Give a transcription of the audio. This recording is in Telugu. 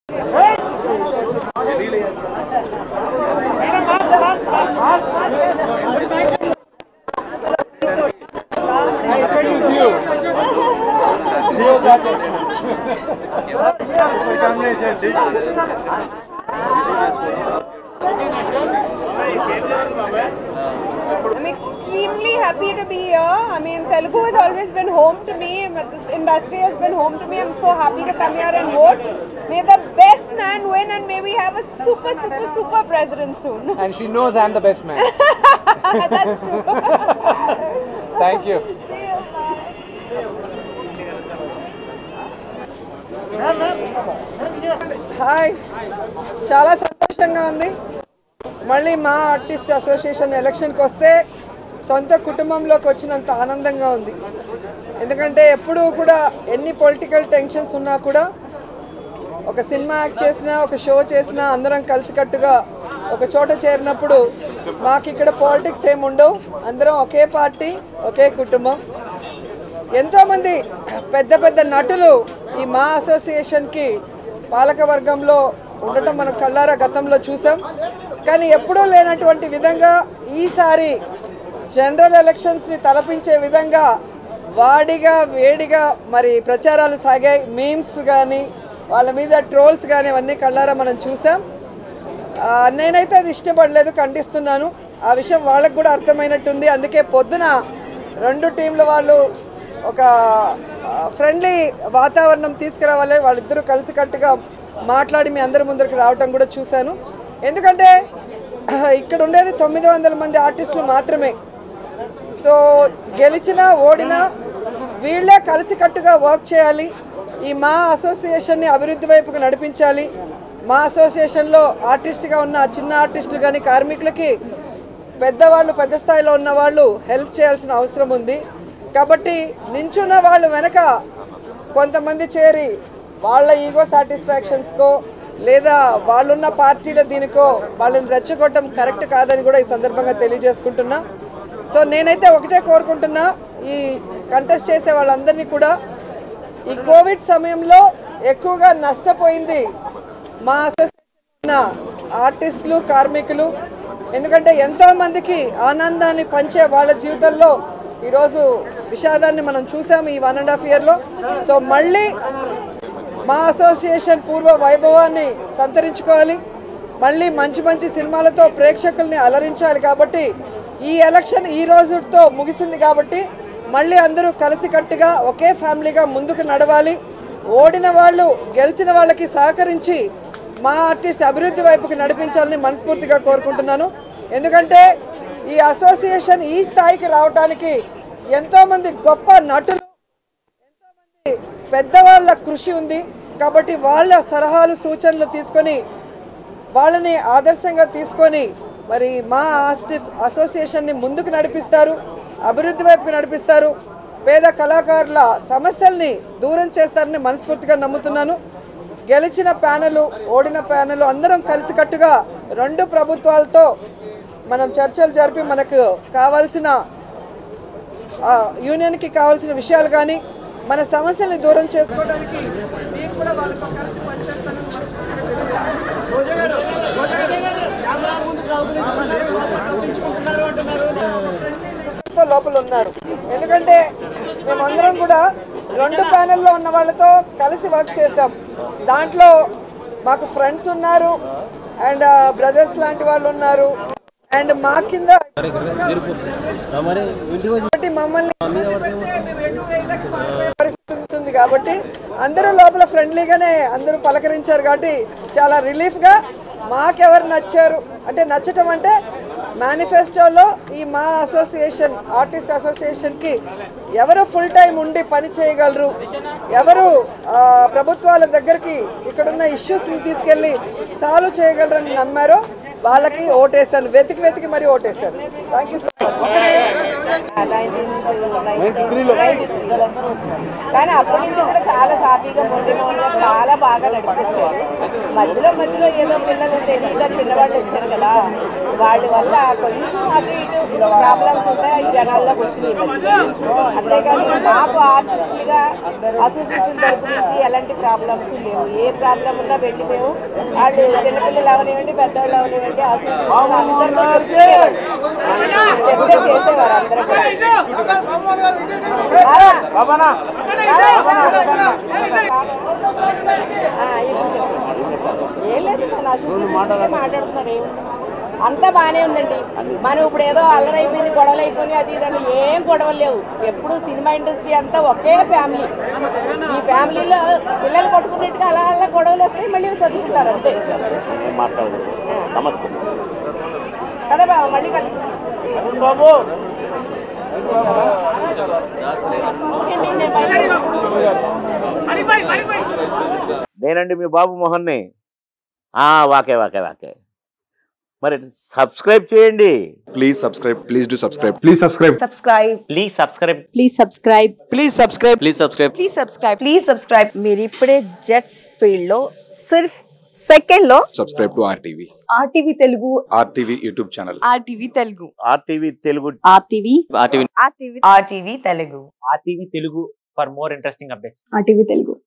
I'm extremely happy to be here. I mean, Telugu has always been home to me, but this industry has been home to me. I'm so happy to come here and vote. May the best man win, and may we have a super, super, super president soon. And she knows I'm the best man. That's true. Thank you. See you. Bye. Hi చాలా సంతోషంగా ఉంది మళ్ళీ మా ఆర్టిస్ట్ అసోసియేషన్ ఎలక్షన్కి వస్తే సొంత కుటుంబంలోకి వచ్చినంత ఆనందంగా ఉంది ఎందుకంటే ఎప్పుడూ కూడా ఎన్ని పొలిటికల్ టెన్షన్స్ ఉన్నా కూడా ఒక సినిమా యాక్ట్ చేసినా ఒక షో చేసినా అందరం కలిసికట్టుగా ఒక చోట చేరినప్పుడు మాకు ఇక్కడ పాలిటిక్స్ ఏమి ఉండవు అందరం ఒకే పార్టీ ఒకే కుటుంబం ఎంతోమంది పెద్ద పెద్ద నటులు ఈ మా అసోసియేషన్కి పాలక వర్గంలో ఉండటం మనం కళ్ళారా గతంలో చూసాం కానీ ఎప్పుడూ లేనటువంటి విధంగా ఈసారి జనరల్ ఎలక్షన్స్ని తలపించే విధంగా వాడిగా వేడిగా మరి ప్రచారాలు సాగాయి మీమ్స్ కానీ వాళ్ళ మీద ట్రోల్స్ కానీ అవన్నీ కళ్ళారా మనం చూసాం ఆ, నేనైతే అది ఇష్టపడలేదు ఖండిస్తున్నాను ఆ విషయం వాళ్ళకు కూడా అర్థమైనట్టుంది అందుకే పొద్దున రెండు టీంల వాళ్ళు ఒక ఫ్రెండ్లీ వాతావరణం తీసుకురావాలి వాళ్ళిద్దరూ కలిసికట్టుగా మాట్లాడి మీ అందరి ముందరికి రావటం కూడా చూశాను ఎందుకంటే ఇక్కడ ఉండేది తొమ్మిది వందల మంది ఆర్టిస్టులు మాత్రమే సో గెలిచినా ఓడినా వీళ్ళే కలిసికట్టుగా వర్క్ చేయాలి ఈ మా అసోసియేషన్ని అభివృద్ధి వైపుకు నడిపించాలి మా అసోసియేషన్లో ఆర్టిస్ట్గా ఉన్న చిన్న ఆర్టిస్టులు కానీ కార్మికులకి పెద్దవాళ్ళు పెద్ద స్థాయిలో ఉన్న వాళ్ళు హెల్ప్ చేయాల్సిన అవసరం ఉంది కాబట్టి నించున్న వాళ్ళు వెనక కొంతమంది చేరి వాళ్ళ ఈగో సాటిస్ఫాక్షన్స్కో లేదా వాళ్ళున్న పార్టీల దీనికో వాళ్ళని రెచ్చగొట్టడం కరెక్ట్ కాదని కూడా ఈ సందర్భంగా తెలియజేసుకుంటున్నా సో నేనైతే ఒకటే కోరుకుంటున్నా ఈ కంటెస్ట్ చేసే వాళ్ళందరినీ కూడా ఈ కోవిడ్ సమయంలో ఎక్కువగా నష్టపోయింది మా అసోసియేషన్ ఉన్న ఆర్టిస్టులు కార్మికులు ఎందుకంటే ఎంతో మందికి ఆనందాన్ని పంచే వాళ్ళ జీవితంలో ఈరోజు విషాదాన్ని మనం చూసాము ఈ వన్ అండ్ హాఫ్ ఇయర్లో సో మళ్ళీ మా అసోసియేషన్ పూర్వ వైభవాన్ని సంతరించుకోవాలి మళ్ళీ మంచి మంచి సినిమాలతో ప్రేక్షకుల్ని అలరించాలి కాబట్టి ఈ ఎలక్షన్ ఈ రోజుతో ముగిసింది కాబట్టి మళ్ళీ అందరూ కలిసికట్టుగా ఒకే ఫ్యామిలీగా ముందుకు నడవాలి ఓడిన వాళ్ళు గెలిచిన వాళ్ళకి సహకరించి మా ఆర్టిస్ట్ అభివృద్ధి వైపుకి నడిపించాలని మనస్ఫూర్తిగా కోరుకుంటున్నాను ఎందుకంటే ఈ అసోసియేషన్ ఈ స్థాయికి రావడానికి ఎంతోమంది గొప్ప నటులు ఎంతోమంది పెద్దవాళ్ళ కృషి ఉంది కాబట్టి వాళ్ళ సలహాలు సూచనలు తీసుకొని వాళ్ళని ఆదర్శంగా తీసుకొని మరి మా ఆర్టిస్ట్ అసోసియేషన్ని ముందుకు నడిపిస్తారు అభివృద్ధి వైపుకు నడిపిస్తారు పేద కళాకారుల సమస్యల్ని దూరం చేస్తారని మనస్ఫూర్తిగా నమ్ముతున్నాను గెలిచిన ప్యానెలు ఓడిన ప్యానెలు అందరం కలిసికట్టుగా రెండు ప్రభుత్వాలతో మనం చర్చలు జరిపి మనకు కావాల్సిన ఆ, యూనియన్కి కావాల్సిన విషయాలు కానీ మన సమస్యల్ని దూరం చేసుకోవడానికి నేను కూడా వాళ్ళతో కలిసి పనిచేస్తానని మనస్ఫూర్తిగా తెలియజేస్తున్నాను. తో లోపల ఉన్నారు ఎందుకంటే మేమందరం కూడా రెండు ప్యానెల్లో ఉన్న వాళ్ళతో కలిసి వర్క్ చేసాం దాంట్లో మాకు ఫ్రెండ్స్ ఉన్నారు అండ్ బ్రదర్స్ లాంటి వాళ్ళు ఉన్నారు అండ్ మా కింద కాబట్టి మమ్మల్ని ఇబ్బంది పెడితే మేము ఎటు వేయలేక మారిపోయే పరిస్థితి ఉంటుంది కాబట్టి అందరూ లోపల ఫ్రెండ్లీగానే అందరూ పలకరించారు కాబట్టి చాలా రిలీఫ్గా మాకెవరు నచ్చారు అంటే నచ్చటం అంటే మేనిఫెస్టోలో ఈ మా అసోసియేషన్ ఆర్టిస్ట్ అసోసియేషన్కి ఎవరు ఫుల్ టైం ఉండి పని చేయగలరు ఎవరు ఆ, ప్రభుత్వాల దగ్గరికి ఇక్కడున్న ఇష్యూస్ని తీసుకెళ్ళి సాల్వ్ చేయగలరని నమ్మారో వాళ్ళకి ఓటేస్తాను వెతికి వెతికి మరీ ఓటేస్తాను థ్యాంక్ యూ సో మచ్ కానీ అప్పటి నుంచి కూడా చాలా సాఫీగా మొండి మౌనంగా చాలా బాగా నడిపించారు మధ్యలో మధ్యలో ఏదో పిల్లలు తెలియక చిన్నవాళ్ళు వచ్చారు కదా వాళ్ళ వల్ల కొంచెం అటు ఇటు ప్రాబ్లమ్స్ ఉంటాయి ఈ జనాల్లోకి వచ్చినాయి ఈ మధ్యలో. అంతేకాని మాకు ఆర్టిస్టులుగా అసోసియేషన్ తరపు నుంచి ఎలాంటి ప్రాబ్లమ్స్ లేవు ఏ ప్రాబ్లం ఉన్నా వెళ్ళి మేము వాళ్ళు చిన్నపిల్లలు అవనివ్వండి పెద్దవాళ్ళు అవనివ్వండి అసోసియేషన్ అందరితో చెప్పుకునేవాళ్ళు చెప్తే చేసేవారు అందరూ కూడా రావా? రావా? ఆ, ఇప్పుడు చెప్పు. ఏం లేదు మన అసోసియేషన్ గురించి మాట్లాడుతున్నారు ఏముంది అంతా బాగానే ఉందండి మనం ఇప్పుడు ఏదో అల్లరైపోయింది గొడవలు అయిపోయినాయి అది ఇదండి ఏం గొడవలు లేవు ఎప్పుడు సినిమా ఇండస్ట్రీ అంతా ఒకే ఫ్యామిలీ ఈ ఫ్యామిలీలో పిల్లలు కొట్టుకున్నట్టుగా అలా అలా గొడవలు వస్తాయి మళ్ళీ చదువుకుంటారు అంతే ఏం మాట్లాడకూడదు నమస్తే కదా బావ మళ్ళీ కలుస్తాం ఓకేండి, నేను బయలుదేరుతాను. నేనండి మీ బాబు మోహన్ని ఆ, వాకే వాకే వాకే మరి సబ్స్క్రైబ్ చేయండి Please subscribe. Please do subscribe. Please subscribe. subscribe please subscribe please subscribe Please subscribe. Please subscribe. please subscribe please subscribe మీరు ఇప్పుడే జెట్స్ ఫీల్డ్ లో సిర్ఫ్ సెకండ్ లో Subscribe to RTV. RTV Telugu RTV YouTube channel. RTV Telugu RTV Telugu RTV RTV. RTV RTV Telugu RTV Telugu for more interesting updates. RTV Telugu